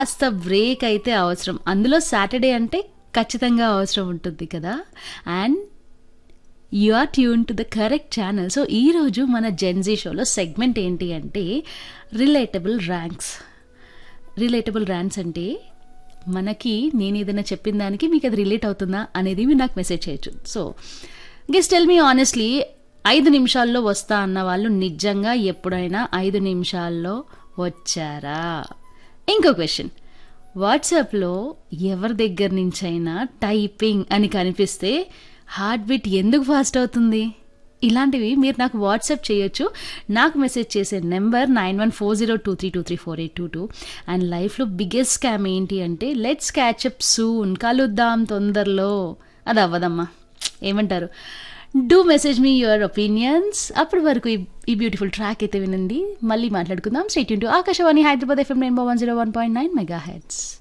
కాస్త బ్రేక్ అయితే అవసరం అందులో సాటర్డే అంటే ఖచ్చితంగా అవసరం ఉంటుంది కదా and you are tune to the correct channel so ఈరోజు మన జెన్జీ షోలో సెగ్మెంట్ ఏంటి అంటే రిలేటబుల్ ర్యాంక్స్ రిలేటబుల్ ర్యాంక్స్ అంటే మనకి నేను ఏదైనా చెప్పిన దానికి మీకు అది రిలేట్ అవుతుందా అనేది మీరు నాకు మెసేజ్ చేయొచ్చు so guess tell me honestly ఐదు నిమిషాల్లో వస్తా అన్న వాళ్ళు నిజంగా ఎప్పుడైనా ఐదు నిమిషాల్లో వచ్చారా ఇంకో క్వశ్చన్ వాట్సాప్లో ఎవరి దగ్గర నుంచైనా టైపింగ్ అని కనిపిస్తే హార్ట్ బీట్ ఎందుకు ఫాస్ట్ అవుతుంది ఇలాంటివి మీరు నాకు వాట్సాప్ చేయొచ్చు నాకు మెసేజ్ చేసే number nine one four zero two three two three four eight two two and లైఫ్లో బిగ్గెస్ట్ స్కామ్ ఏంటి అంటే లెట్స్ క్యాచప్ సూన్ కలుద్దాం తొందరలో అది అవ్వదమ్మా ఏమంటారు do message me your opinions అప్పటి వరకు ఈ- ఈ బ్యూటిఫుల్ ట్రాక్ అయితే వినండి మళ్ళీ మాట్లాడుకుందాం స్టేట్ టు Akashvani Hyderabad FM nine one zero one point nine mega heads